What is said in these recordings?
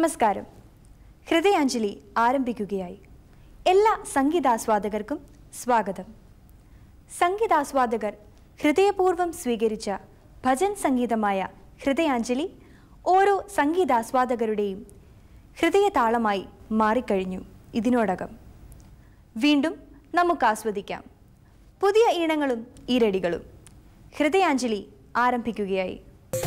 നമസ്കാരം ഹൃദയാഞ്ജലി ആരംഭിക്കുകയായി എല്ലാ സംഗീതാസ്വാദകർക്കും സ്വാഗതം സംഗീതാസ്വാദകർ ഹൃദയപൂർവ്വം സ്വീകരിച്ച ഭജൻ സംഗീതമായ ഹൃദയാഞ്ജലി ഓരോ സംഗീതാസ്വാദകരുടെയും ഹൃദയതാളമായി മാറിക്കഴിഞ്ഞു ഇതിനോടകം വീണ്ടും നമുക്ക് ആസ്വദിക്കാം പുതിയ ഈണങ്ങളും ഈരടികളും ഹൃദയാഞ്ജലി ആരംഭിക്കുകയായി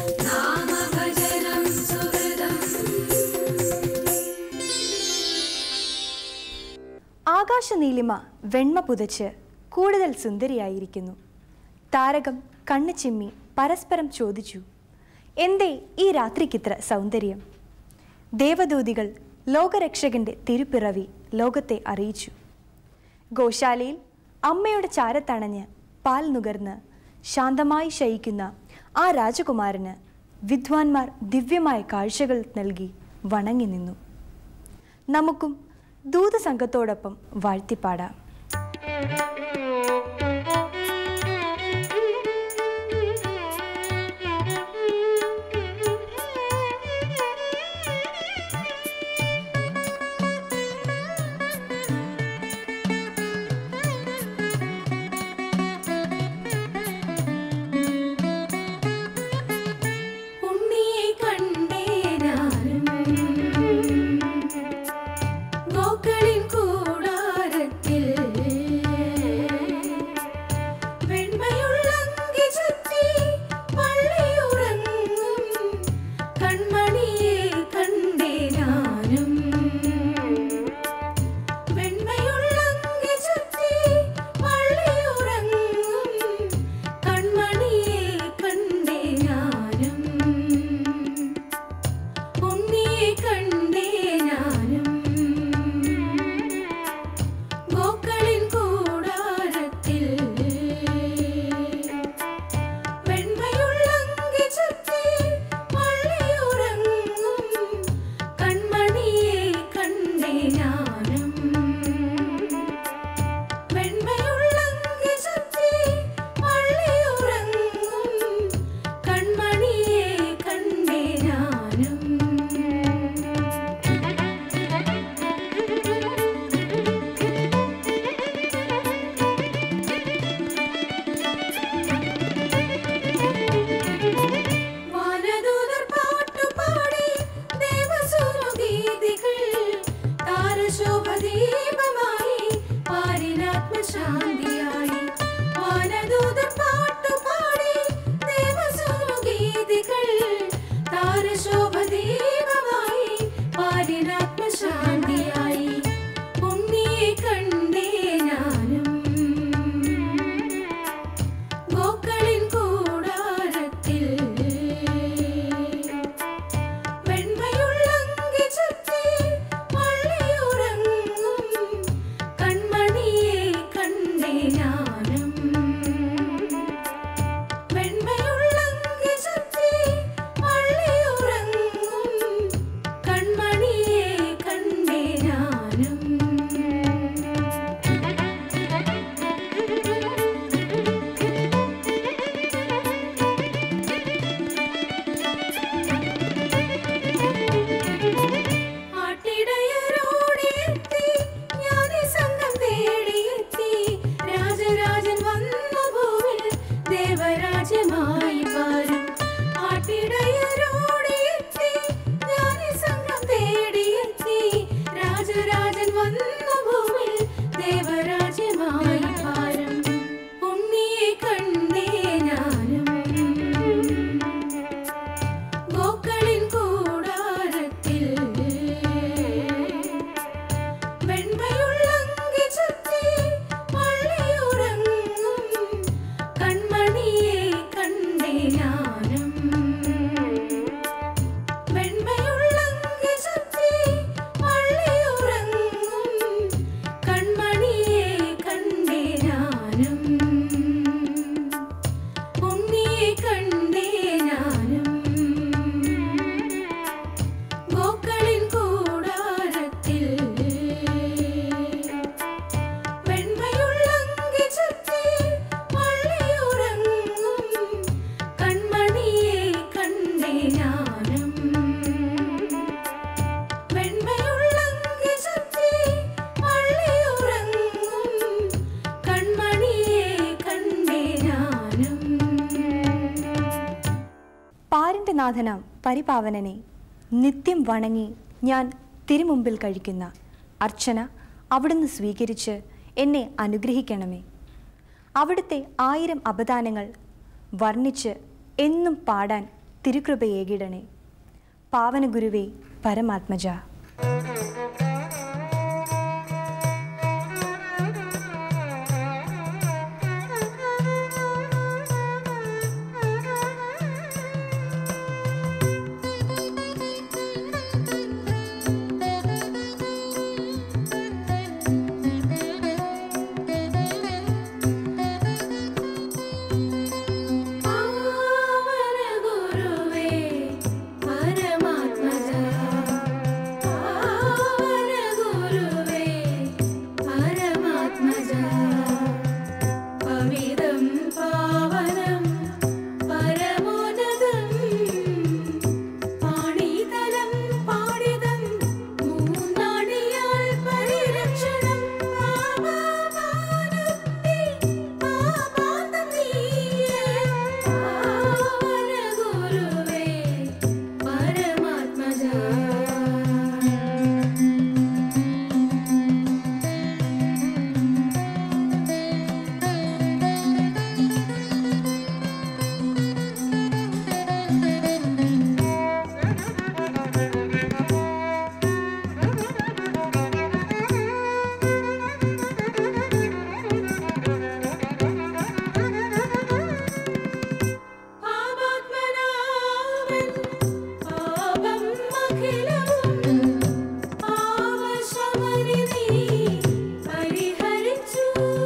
ആകാശനീലിമ വെണ്മ പുതച്ച് കൂടുതൽ സുന്ദരിയായിരിക്കുന്നു താരകം കണ്ണു ചിമ്മി പരസ്പരം ചോദിച്ചു എന്തേ ഈ രാത്രിക്കിത്ര സൗന്ദര്യം ദേവദൂതികൾ ലോകരക്ഷകന്റെ തിരുപ്പിറവി ലോകത്തെ അറിയിച്ചു ഗോശാലയിൽ അമ്മയുടെ ചാരത്തണഞ്ഞ് പാൽ നുകർന്ന് ശാന്തമായി ശയിക്കുന്ന ആ രാജകുമാരന് വിദ്വാൻമാർ ദിവ്യമായ കാഴ്ചകൾ നൽകി വണങ്ങി നിന്നു നമുക്കും ദൂതസംഘത്തോടൊപ്പം വാഴ്ത്തിപ്പാടാം ഉണ്ണിയെ കണ്ടേ ഞാനും ഗോക്കളിൻ കൂടാരത്തിൽ സർവനാഥനാം പരിപാവനനെ നിത്യം വണങ്ങി ഞാൻ തിരുമുമ്പിൽ കഴിക്കുന്ന അർച്ചന അവിടുന്ന് സ്വീകരിച്ച് എന്നെ അനുഗ്രഹിക്കണമേ അവിടുത്തെ ആയിരം അപദാനങ്ങൾ വർണ്ണിച്ച് എന്നും പാടാൻ തിരുകൃപയേകിടണേ പാവനഗുരുവേ പരമാത്മജ പാവന ഗുരുവേ പരമാത്മജ പാവന ഗുരുവേ പരമാത്മജ പവിതം പാവനം പരമോന്നതം പാണിതലം പാടിതം മൂന്നാണിയാൽ പരിരക്ഷണം പാപമാനത്തെ പാപാന്തം നീയേ പാവന ഗുരുവേ പരമാത്മജ പാപാത്മനാവൻ പാപം അഖിലവും പാവശമനി നീ പരിഹരിച്ചു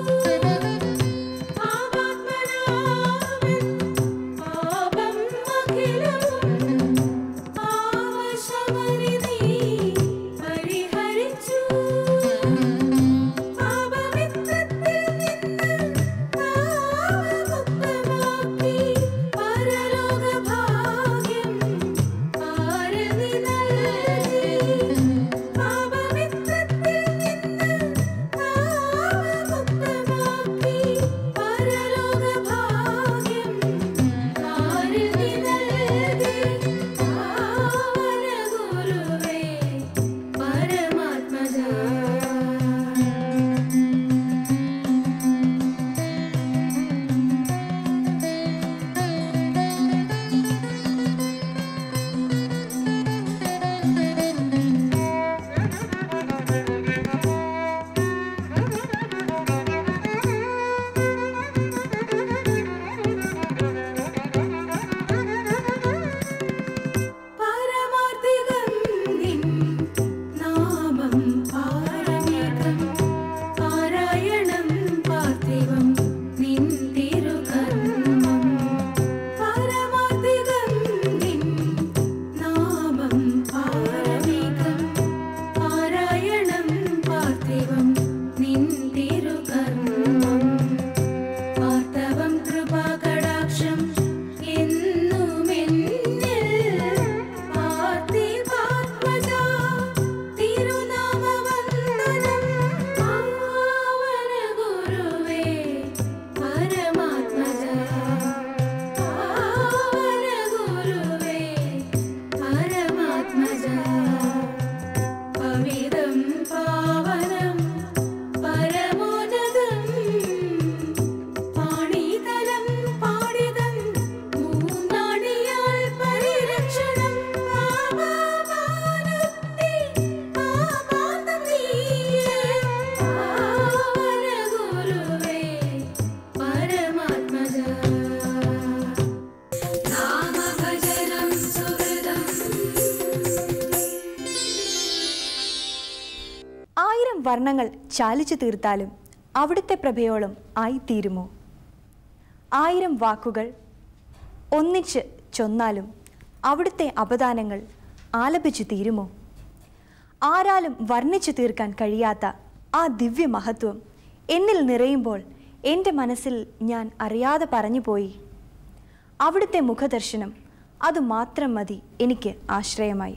പാപാത്മനാവൻ പാപം അഖിലവും പാവശമനി നീ പരിഹരിച്ചു പാപമിത്രത്തിൽ നിന്ന് പാവമുക്തമാക്കി പരലോകഭാഗ്യം ആരതി നൽകി പാപമിത്രത്തിൽ നിന്ന് പാവമുക്തമാക്കി പരലോകഭാഗ്യം ആരതി നൽകി പാവന ഗുരുവേ പരമാത്മജ പരമാർത്ഥികം നിൻ നാമം പാരമേകം പാരായണം പാർത്ഥിവം നിൻ തിരുകർമ്മം പരമാർത്ഥികം നിൻ നാമം പാരമേകം പാരായണം പാർത്ഥിവം നിൻ തിരുകർമ്മം ആർത്തവം കൃപാകടാക്ഷം എന്നുമെന്നിൽ പാർത്ഥിവാത്മജ തിരുനാമവന്ദനം പാവന ഗുരുവേ പരമാത്മജ പാവന ഗുരുവേ പരമാത്മജ പവിതം പാവനം പരമോന്നതം പാണിതലം പാടിതം മൂന്നാണിയാൽ പരിരക്ഷണം പാപമാനത്തെ പാപാന്തം നീയേ പാവന ഗുരുവേ പരമാത്മജ നാമഭജനം സുഹൃദം ആയിരം വർണ്ണങ്ങൾ ചാലിച്ചു തീർത്താലും അവിടുത്തെ പ്രഭയോളം ആയിത്തീരുമോ ആയിരം വാക്കുകൾ ഒന്നിച്ച് ചൊന്നാലും അവിടുത്തെ അപദാനങ്ങൾ ആലപിച്ചു തീരുമോ ആരാലും വർണ്ണിച്ചു തീർക്കാൻ കഴിയാത്ത ആ ദിവ്യ മഹത്വം എന്നിൽ നിറയുമ്പോൾ എൻ്റെ മനസ്സിൽ ഞാൻ അറിയാതെ പറഞ്ഞു പോയി അവിടുത്തെ മുഖദർശനം അതുമാത്രം മതി എനിക്ക് ആശ്രയമായി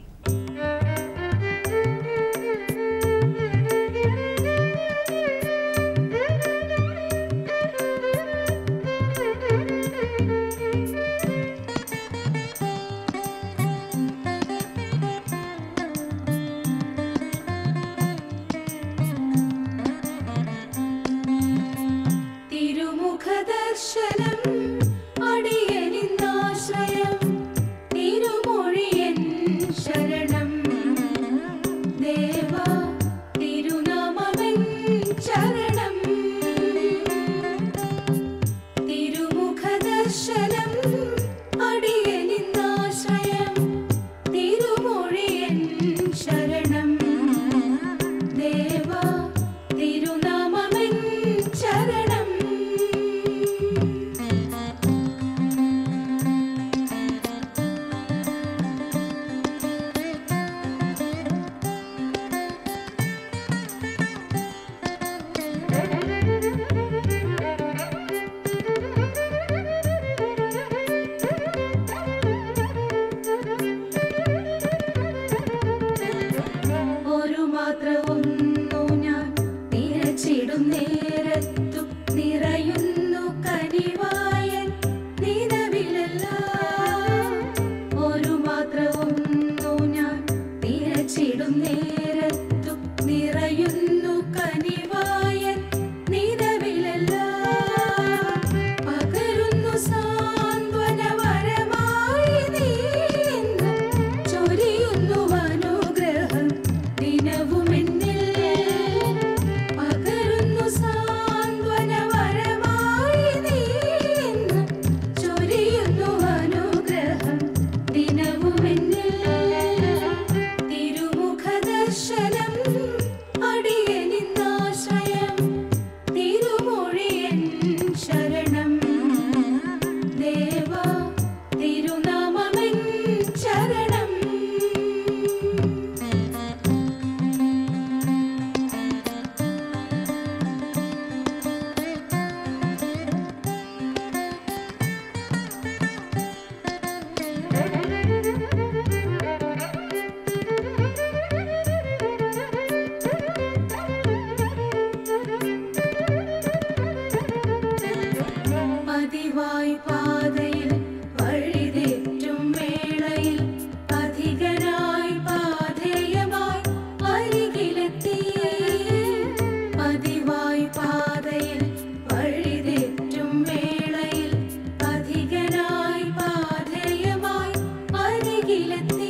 പതിവായി പാതയിൽ വഴിതെറ്റും വേളയിൽ അധികനായി പാധേയമായി അരികിലെത്തി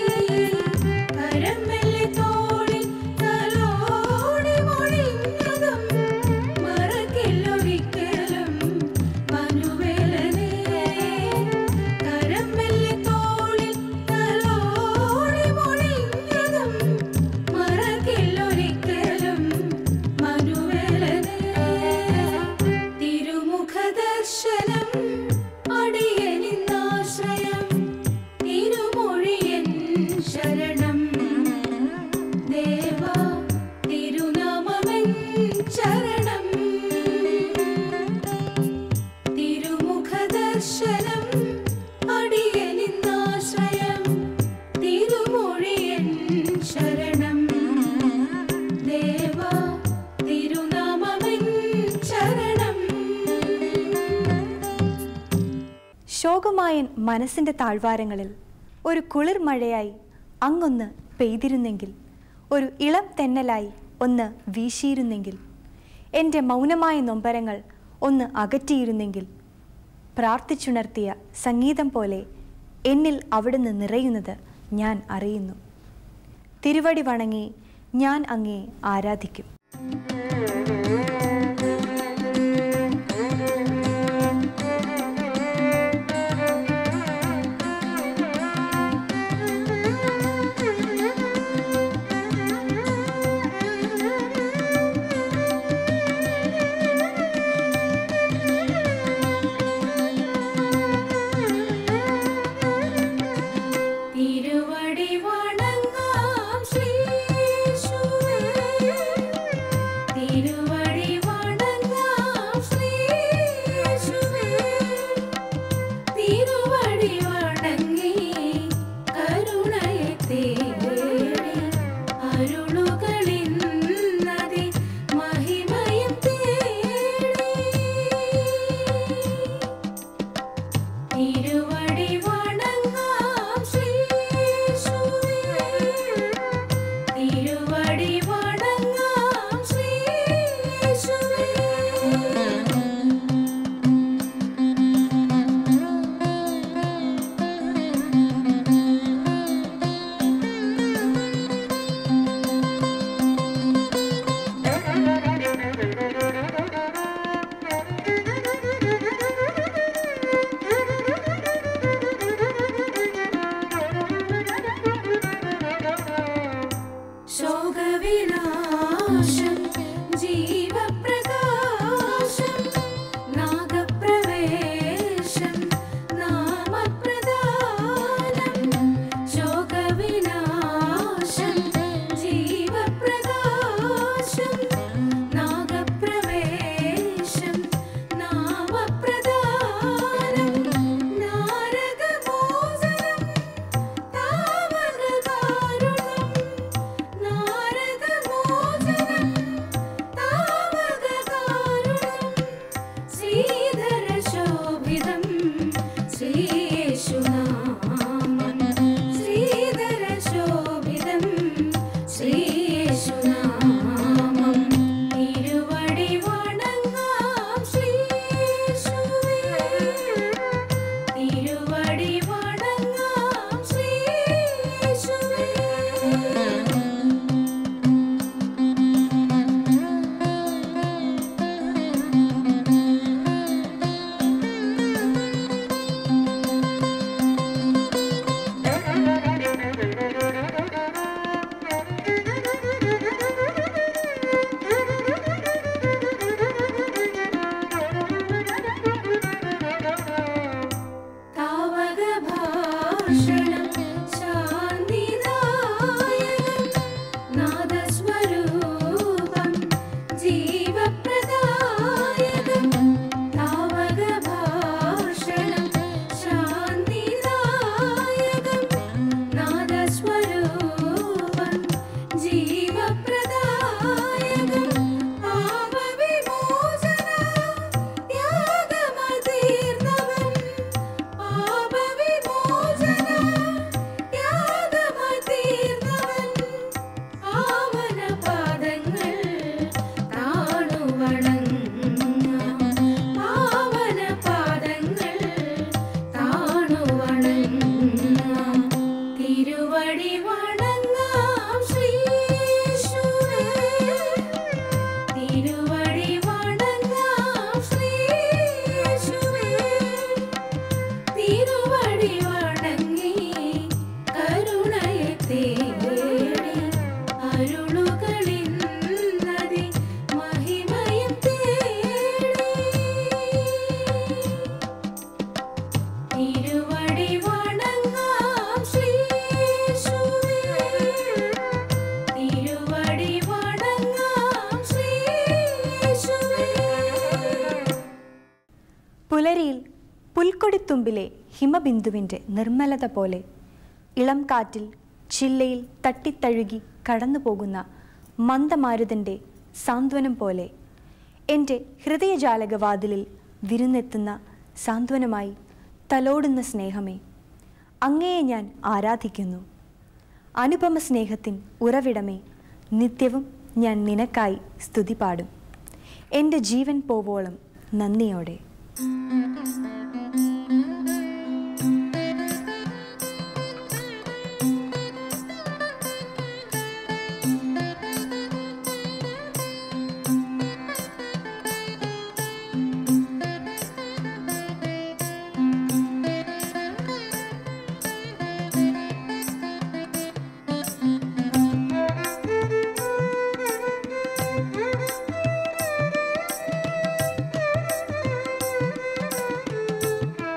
കരമെല്ലെ തോളിൽ തലോടി മൊഴിഞ്ഞതും മറക്കില്ലൊരിക്കലും മനുവേലനെ കരമെല്ലെ തോളിൽ തലോടി മൊഴിഞ്ഞതും മറക്കില്ലൊരിക്കലും മനുവേലനെ തിരുമുഖദർശനം അടിയനിന്നാശ്രയം തിരുമൊഴിയൻ ശരണം ദേവാ തിരുനാമമെൻ ശരണം തിരുമുഖദർശനം അടിയനിന്നാശ്രയം തിരുമൊഴിയൻ ശരണം ദേവാ തിരുനാമമെൻ ശരണം ശോകമായൻ മനസ്സിൻ്റെ താഴ്വാരങ്ങളിൽ ഒരു കുളിർ മഴയായി അങ്ങൊന്ന് പെയ്തിരുന്നെങ്കിൽ ഒരു ഇളം തെന്നലായി ഒന്ന് വീശിയിരുന്നെങ്കിൽ എൻ്റെ മൗനമായ നൊമ്പരങ്ങൾ ഒന്ന് അകറ്റിയിരുന്നെങ്കിൽ പ്രാർത്ഥിച്ചുണർത്തിയ സംഗീതം പോലെ എന്നിൽ അവിടുന്ന് നിറയുന്നത് ഞാൻ അറിയുന്നു തിരുവടി വണങ്ങി ഞാൻ അങ്ങേ ആരാധിക്കും തിരുവടി വണങ്ങാം ശ്രീയേശുവേ തിരുവടി വണങ്ങാം ശ്രീയേശുവേ തിരുവടി വണങ്ങി കരുണയെ തേടി അരുളുകളിന്നതി മഹിമയും തേടി തിരുവടി വണങ്ങാം ശ്രീയേശുവേ തിരുവടി വണങ്ങാം ശ്രീയേശുവേ തിരുവടി വണങ്ങാം ശ്രീയേശുവേ തിരുവടി വണങ്ങി കരുണയെ തേടി അരുളുകളിന്നതി മഹിമയും തേടി തിരുവടി വണങ്ങാം ശ്രീയേശുവേ തിരുവടി വണങ്ങാം ശ്രീയേശുവേ പുലരിയിൽ പുൽക്കൊടിത്തുമ്പിലെ ഹിമബിന്ദുവിൻ്റെ നിർമ്മലത പോലെ ഇളം കാറ്റിൽ ചില്ലയിൽ തട്ടിത്തഴുകി കടന്നുപോകുന്ന മന്ദമാരുതൻ്റെ സാന്ത്വനം പോലെ എൻ്റെ ഹൃദയജാലകവാതിലിൽ വിരുന്നെത്തുന്ന സാന്ത്വനമായി തലോടുന്ന സ്നേഹമേ അങ്ങയെ ഞാൻ ആരാധിക്കുന്നു അനുപമ സ്നേഹത്തിൻ ഉറവിടമേ നിത്യവും ഞാൻ നിനക്കായി സ്തുതി പാടും എൻ്റെ ജീവൻ പോവോളം നന്ദിയോടെ തിരുവടി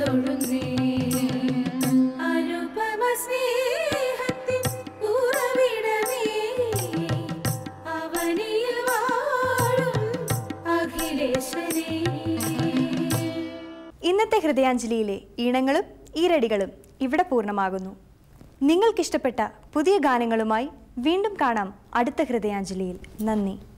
തൊഴുന്നേ അനുപമ സ്നേഹത്തിൻ ഉറവിടമേ അവനിൽ വാഴും അഖിലേശനേ ഇന്നത്തെ ഹൃദയാഞ്ജലിയിലെ ഈണങ്ങളും ഈരടികളും ഇവിടെ പൂർണ്ണമാകുന്നു നിങ്ങൾക്കിഷ്ടപ്പെട്ട പുതിയ ഗാനങ്ങളുമായി വീണ്ടും കാണാം അടുത്ത ഹൃദയാഞ്ജലിയിൽ നന്ദി